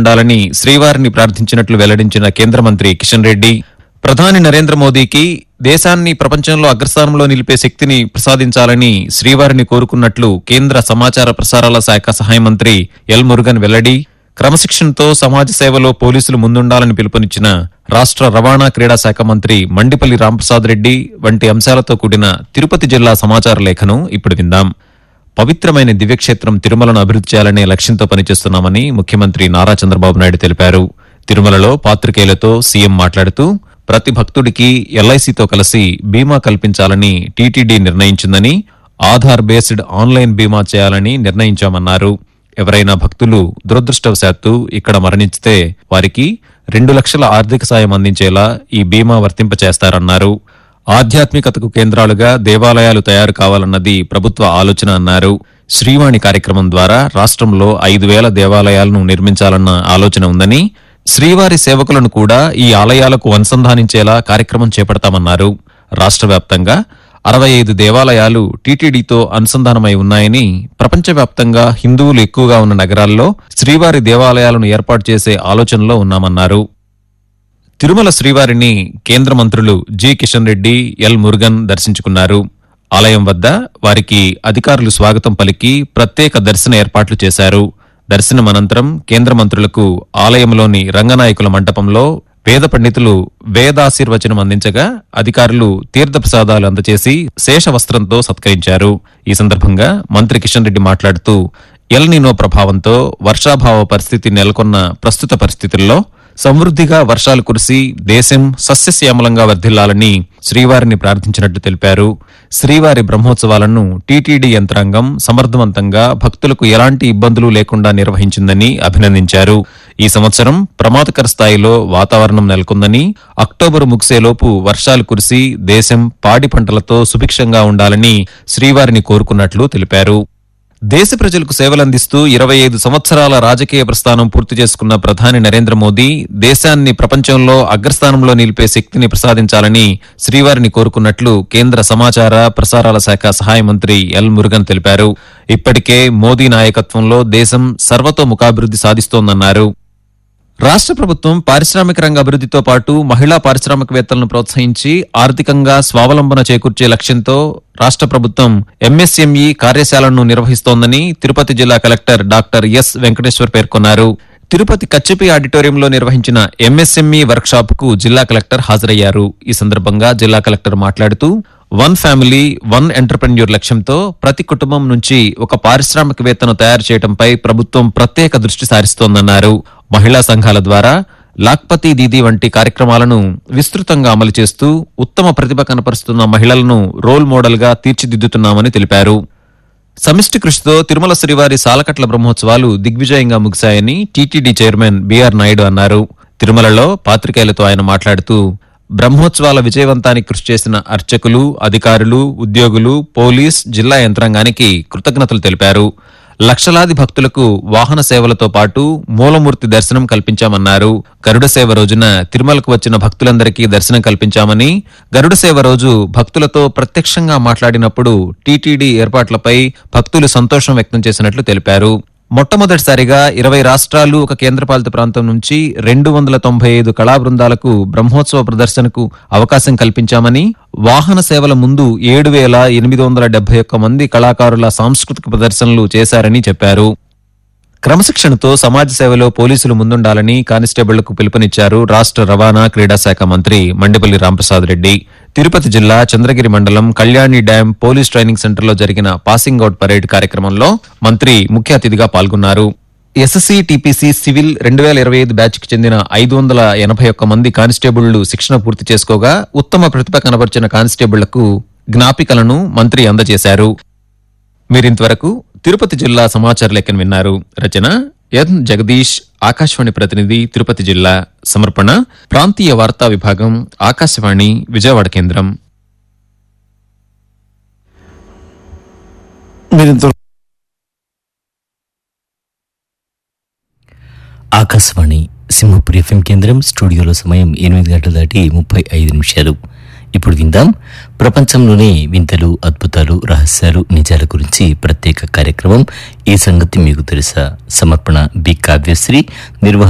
ఉండాలని శ్రీవారిని ప్రార్థించినట్లు వెల్లడించిన కేంద్ర మంత్రి కిషన్ రెడ్డి ప్రధాని నరేంద్ర మోదీకి దేశాన్ని ప్రపంచంలో అగ్రస్థానంలో నిలిపే శక్తిని ప్రసాదించాలని శ్రీవారిని కోరుకున్నట్లు కేంద్ర సమాచార ప్రసారాల శాఖ సహాయ మంత్రి ఎల్ మురుగన్ వెల్లడి క్రమశిక్షణతో సమాజ సేవలో పోలీసులు ముందుండాలని పిలుపునిచ్చిన రాష్ట్ర రవాణా క్రీడా శాఖ మంత్రి మండిపల్లి రాంప్రసాద్ రెడ్డి వంటి అంశాలతో కూడిన తిరుపతి జిల్లా సమాచార లేఖను ఇప్పుడు విందాం పవిత్రమైన దివ్యక్షేత్రం తిరుమలను అభివృద్ధి చేయాలనే లక్ష్యంతో పనిచేస్తున్నామని ముఖ్యమంత్రి నారా చంద్రబాబు నాయుడు తెలిపారు తిరుమలలో పాత్రికేయులతో సీఎం మాట్లాడుతూ ప్రతి భక్తుడికి ఎల్ఐసితో కలిసి బీమా కల్పించాలని టీటీడీ నిర్ణయించిందని ఆధార్ బేస్డ్ ఆన్లైన్ బీమా చేయాలని నిర్ణయించామన్నారు ఎవరైనా భక్తులు దురదృష్టవశాత్తు ఇక్కడ మరణించితే వారికి రెండు లక్షల ఆర్థిక సాయం అందించేలా ఈ బీమా వర్తింపచేస్తారన్నారు ఆధ్యాత్మికతకు కేంద్రాలుగా దేవాలయాలు తయారు కావాలన్నది ప్రభుత్వ ఆలోచన అన్నారు శ్రీవాణి కార్యక్రమం ద్వారా రాష్ట్రంలో ఐదు వేల దేవాలయాలను నిర్మించాలన్న ఆలోచన ఉందని శ్రీవారి సేవకులను కూడా ఈ ఆలయాలకు అనుసంధానించేలా కార్యక్రమం చేపడతామన్నారు రాష్ట్ర వ్యాప్తంగా అరవై ఐదు దేవాలయాలు టీటీడీతో అనుసంధానమై ఉన్నాయని ప్రపంచవ్యాప్తంగా హిందువులు ఎక్కువగా ఉన్న నగరాల్లో శ్రీవారి దేవాలయాలను ఏర్పాటు చేసే ఆలోచనలో ఉన్నామన్నారు తిరుమల శ్రీవారిని కేంద్ర మంత్రులు జి కిషన్ రెడ్డి ఎల్ మురుగన్ దర్శించుకున్నారు ఆలయం వద్ద వారికి అధికారులు స్వాగతం పలికి ప్రత్యేక దర్శన ఏర్పాట్లు చేశారు దర్శనం అనంతరం కేంద్ర మంత్రులకు ఆలయంలోని రంగనాయకుల మంటపంలో వేద పండితులు వేదాశీర్వచనం అందించగా అధికారులు తీర్థప్రసాదాలు అందజేసి శేష వస్త్రంతో సత్కరించారు ఈ సందర్భంగా మంత్రి కిషన్ రెడ్డి మాట్లాడుతూ ఎల్ నినో ప్రభావంతో వర్షాభావ పరిస్థితి నెలకొన్న ప్రస్తుత పరిస్థితుల్లో సమృద్ధిగా వర్షాలు కురిసి దేశం సస్యశ్యామలంగా వర్ధిల్లాలని శ్రీవారిని ప్రార్థించినట్టు తెలిపారు శ్రీవారి బ్రహ్మోత్సవాలను టీటీడీ యంత్రాంగం సమర్థవంతంగా భక్తులకు ఎలాంటి ఇబ్బందులు లేకుండా నిర్వహించిందని అభినందించారు ఈ సంవత్సరం ప్రమాదకర స్థాయిలో వాతావరణం నెలకొందని అక్టోబరు ముగిసేలోపు వర్షాలు కురిసి దేశం పాడి పంటలతో సుభిక్షంగా ఉండాలని శ్రీవారిని కోరుకున్నట్లు తెలిపారు దేశ ప్రజలకు సేవలందిస్తూ ఇరవై ఐదు సంవత్సరాల రాజకీయ ప్రస్థానం పూర్తి చేసుకున్న ప్రధాని నరేంద్ర మోదీ దేశాన్ని ప్రపంచంలో అగ్రస్థానంలో నిలిపే శక్తిని ప్రసాదించాలని శ్రీవారిని కోరుకున్నట్లు కేంద్ర సమాచార ప్రసారాల శాఖ సహాయ మంత్రి ఎల్ మురుగన్ తెలిపారు ఇప్పటికే మోదీ నాయకత్వంలో దేశం సర్వతోముఖాభివృద్ధి సాధిస్తోందన్నారు రాష్ట్ర ప్రభుత్వం పారిశ్రామిక రంగ అభివృద్ధితో పాటు మహిళా పారిశ్రామికవేత్తలను ప్రోత్సహించి ఆర్థికంగా స్వావలంబన చేకూర్చే లక్ష్యంతో రాష్ట్ర ప్రభుత్వం ఎంఎస్ఎంఈ కార్యశాలను నిర్వహిస్తోందని తిరుపతి జిల్లా కలెక్టర్ డాక్టర్ ఎస్ వెంకటేశ్వర్ పేర్కొన్నారు తిరుపతి కచ్చిపి ఆడిటోరియంలో నిర్వహించిన ఎంఎస్ఎంఈ వర్క్షాప్ కు జిల్లా కలెక్టర్ హాజరయ్యారు ఈ సందర్భంగా జిల్లా కలెక్టర్ మాట్లాడుతూ వన్ ఫ్యామిలీ వన్ ఎంటర్ప్రెన్యూర్ లక్ష్యంతో ప్రతి కుటుంబం నుంచి ఒక పారిశ్రామికవేత్తను తయారు చేయడంపై ప్రభుత్వం ప్రత్యేక దృష్టి సారిస్తోందన్నారు మహిళా సంఘాల ద్వారా లాక్పతి దీదీ వంటి కార్యక్రమాలను విస్తృతంగా అమలు చేస్తూ ఉత్తమ ప్రతిభ కనపరుస్తున్న మహిళలను రోల్ మోడల్ గా తీర్చిదిద్దుతున్నామని తెలిపారు సమిష్టి కృషితో తిరుమల శ్రీవారి సాలకట్ల బ్రహ్మోత్సవాలు దిగ్విజయంగా ముగిశాయని టీటీడీ చైర్మన్ బీఆర్ నాయుడు అన్నారు తిరుమలలో పాత్రికేయులతో ఆయన మాట్లాడుతూ బ్రహ్మోత్సవాల విజయవంతానికి కృషి చేసిన అర్చకులు అధికారులు ఉద్యోగులు పోలీస్ జిల్లా యంత్రాంగానికి కృతజ్ఞతలు తెలిపారు లక్షలాది భక్తులకు వాహన సేవలతో పాటు మూలమూర్తి దర్శనం కల్పించామన్నారు గరుడ సేవ రోజున తిరుమలకు వచ్చిన భక్తులందరికీ దర్శనం కల్పించామని గరుడ సేవ రోజు భక్తులతో ప్రత్యక్షంగా మాట్లాడినప్పుడు టీటీడీ ఏర్పాట్లపై భక్తులు సంతోషం వ్యక్తం చేసినట్లు తెలిపారు మొట్టమొదటిసారిగా ఇరవై రాష్ట్రాలు ఒక కేంద్రపాలిత ప్రాంతం నుంచి రెండు వందల తొంభై ఐదు కళా బృందాలకు బ్రహ్మోత్సవ ప్రదర్శనకు అవకాశం కల్పించామని వాహన సేవల ముందు ఏడు వేల ఎనిమిది వందల డెబ్బై ఒక్క మంది కళాకారుల సాంస్కృతిక ప్రదర్శనలు చేశారని చెప్పారు క్రమశిక్షణతో సమాజ సేవలో పోలీసులు ముందుండాలని కానిస్టేబుళ్లకు పిలుపునిచ్చారు రాష్ట్ర రవాణా క్రీడా శాఖ మంత్రి మండిపల్లి రాంప్రసాద్ రెడ్డి తిరుపతి జిల్లా చంద్రగిరి మండలం కళ్యాణి డ్యాం పోలీస్ ట్రైనింగ్ సెంటర్లో జరిగిన పాసింగ్ అవుట్ పరేడ్ కార్యక్రమంలో మంత్రి ముఖ్య అతిథిగా పాల్గొన్నారు ఎస్ఎస్సీ టీపీసీ సివిల్ రెండు వేల ఇరవై ఐదు బ్యాచ్ కి చెందిన ఐదు వందల ఎనభై ఒక్క మంది కానిస్టేబుళ్లు శిక్షణ పూర్తి చేసుకోగా ఉత్తమ ప్రతిభ కనబర్చిన కానిస్టేబుళ్లకు జ్ఞాపికలను మంత్రి అందజేశారు మీరింతవరకు తిరుపతి జిల్లా సమాచార లేఖను విన్నారు రచన ఎన్ జగదీష్ ఆకాశవాణి ప్రతినిధి తిరుపతి జిల్లా సమర్పణ ప్రాంతీయ వార్తా విభాగం ఆకాశవాణి విజయవాడ కేంద్రం మీరింత ఆకాశవాణి సింహపురి ఎఫ్ఎం కేంద్రం స్టూడియోలో సమయం ఎనిమిది గంటల దాటి ముప్పై ఐదు నిమిషాలు ఇప్పుడు విందాం ప్రపంచంలోనే వింతలు అద్భుతాలు రహస్యాలు నిజాల గురించి ప్రత్యేక కార్యక్రమం ఈ సంగతి మీకు తెలుసా సమర్పణ బి కావ్యశ్రీ నిర్వహణ